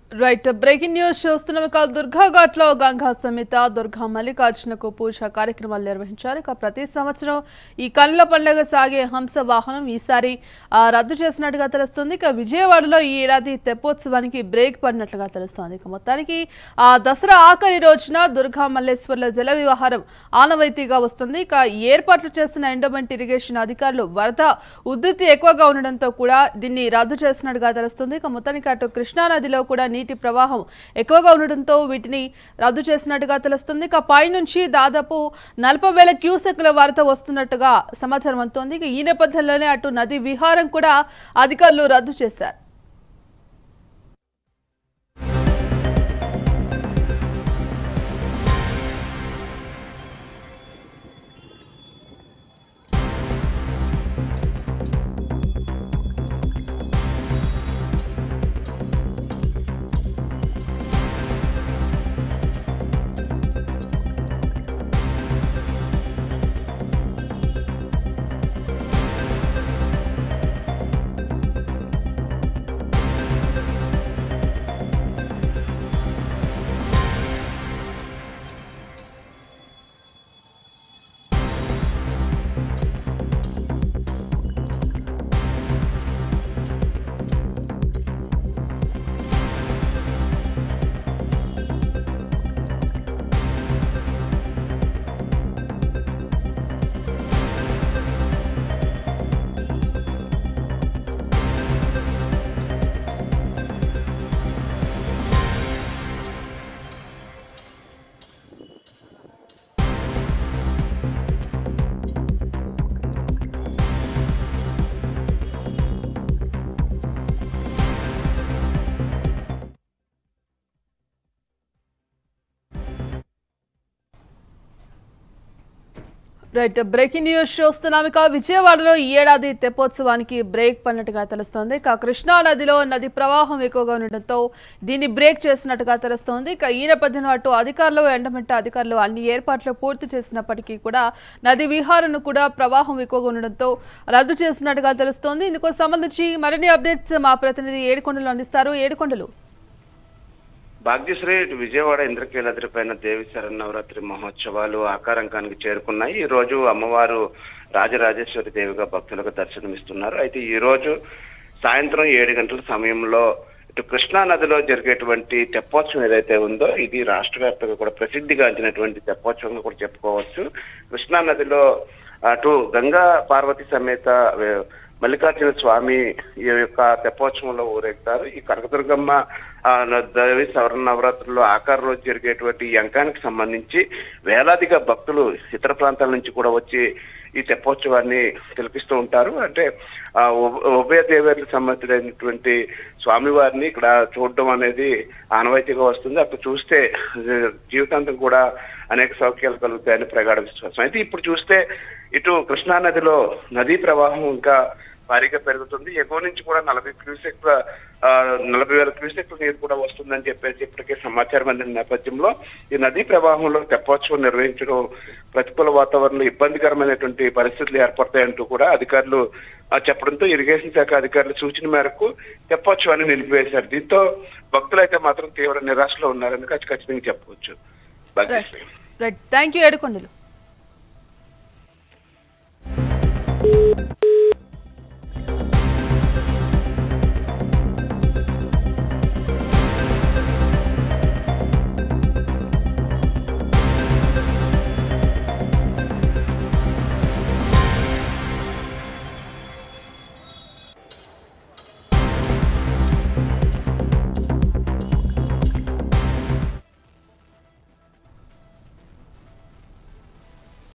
Right breaking news చూస్తున్నాం ఇక దుర్గాఘాట్ లో గంగా సమేత దుర్గా మల్లికార్జునకు పూజ కార్యక్రమాలు నిర్వహించారు ఇక ప్రతి సంవత్సరం ఈ కనుల పండుగ సాగే హంస వాహనం ఈసారి ఆ, రద్దు చేసినట్టుగా తెలుస్తుంది ఇక విజయవాడలో ఈ ఏడాది తెప్పోత్సవానికి బ్రేక్ పడినట్లుగా తెలుస్తోంది ఇక మొత్తానికి ఆ దసరా ఆఖరి రోజున దుర్గా మల్లేశ్వర్ల జల వ్యవహారం ఆనవాయితీగా వస్తుంది ఇక ఈ ఏర్పాట్లు చేసిన ఎండోమెంట్ ఇరిగేషన్ అధికారులు వరద ఉధృతి ఎక్కువగా ఉండడంతో కూడా దీన్ని రద్దు చేసినట్టుగా తెలుస్తుంది ఇక మొత్తానికి అటు కృష్ణానదిలో కూడా నీటి ప్రవాహం ఎక్కువగా ఉండడంతో వీటిని రద్దు చేసినట్టుగా తెలుస్తుంది ఇక పైనుంచి దాదాపు నలభై వేల క్యూసెక్ల వరద వస్తున్నట్టుగా సమాచారం అందుతోంది ఇక ఈ నేపథ్యంలోనే అటు నది విహారం కూడా అధికారులు రద్దు చేశారు రైట్ బ్రేకింగ్ న్యూస్ చూస్తున్నాం ఇక విజయవాడలో ఈ ఏడాది తెప్పోత్సవానికి బ్రేక్ పడినట్టుగా తెలుస్తోంది ఇక కృష్ణా నదిలో నది ప్రవాహం ఎక్కువగా ఉండడంతో దీన్ని బ్రేక్ చేసినట్టుగా తెలుస్తోంది ఇక ఈ నేపథ్యంలో అటు అధికారులు ఎండమెంట అధికారులు అన్ని ఏర్పాట్లు పూర్తి చేసినప్పటికీ కూడా నది విహారను కూడా ప్రవాహం ఎక్కువగా ఉండడంతో రద్దు చేసినట్టుగా తెలుస్తోంది ఇందుకు సంబంధించి మరిన్ని అప్డేట్స్ మా ప్రతినిధి ఏడుకొండలు అందిస్తారు ఏడుకొండలు భాగ్యశ్రీ విజయవాడ ఇంద్రకీలాద్రి పైన దేవి శరన్నవరాత్రి మహోత్సవాలు ఆకారంకానికి చేరుకున్నాయి ఈ రోజు అమ్మవారు రాజరాజేశ్వరి దేవిగా భక్తులకు దర్శనమిస్తున్నారు అయితే ఈ రోజు సాయంత్రం ఏడు గంటల సమయంలో ఇటు కృష్ణా నదిలో జరిగేటువంటి తెప్పోత్సవం ఏదైతే ఉందో ఇది రాష్ట్ర వ్యాప్తంగా కూడా ప్రసిద్ధిగాంచినటువంటి తెప్పోత్సవంగా కూడా చెప్పుకోవచ్చు కృష్ణా నదిలో అటు గంగా పార్వతి సమేత వే- మల్లికార్జున స్వామి ఈ యొక్క తెప్పోత్సవంలో ఊరేగుతారు ఈ కనకదుర్గమ్మ ఆ, న- దేవి సవరణ నవరాత్రుల్లో ఆకార రోజు జరిగేటువంటి ఈ అంకానికి సంబంధించి వేలాదిగా భక్తులు ఇతర ప్రాంతాల నుంచి కూడా వచ్చి ఈ తెప్పోత్సవాన్ని తిలకిస్తూ ఉంటారు అంటే ఆ ఉభ- ఉభయ దేవేరులకు సంబంధించినటువంటి స్వామివారిని ఇక్కడ చూడడం అనేది ఆనవాయితీగా వస్తుంది అక్కడ చూస్తే ఆ, జీవితాంతం కూడా అనేక సౌఖ్యాలు కలుగుతాయని ప్రగాఢ విశ్వాసం అయితే ఇప్పుడు చూస్తే ఇటు కృష్ణా నదిలో నదీ ప్రవాహం ఇంకా భారీగా పెరుగుతుంది ఎగువ నుంచి కూడా నలభై క్యూసెక్ల ఆ, నలభై వేల క్యూసెక్ల నీరు కూడా వస్తుందని చెప్పేసి ఇప్పటికే సమాచారం అందిన నేపథ్యంలో ఈ నదీ ప్రవాహంలో తెప్పోత్సవం నిర్వహించడం ప్రతికూల వాతావరణంలో ఇబ్బందికరమైనటువంటి పరిస్థితులు ఏర్పడతాయంటూ కూడా అధికారులు ఆ, చెప్పడంతో ఇరిగేషన్ శాఖ అధికారుల సూచన మేరకు తెప్పోత్సవాన్ని నిలిపివేశారు దీంతో భక్తులైతే మాత్రం తీవ్ర నిరాశలో ఉన్నారని ఖచ్చి- ఖచ్చితంగా చెప్పవచ్చు Bhagyashree. Right thank you Yedukondalu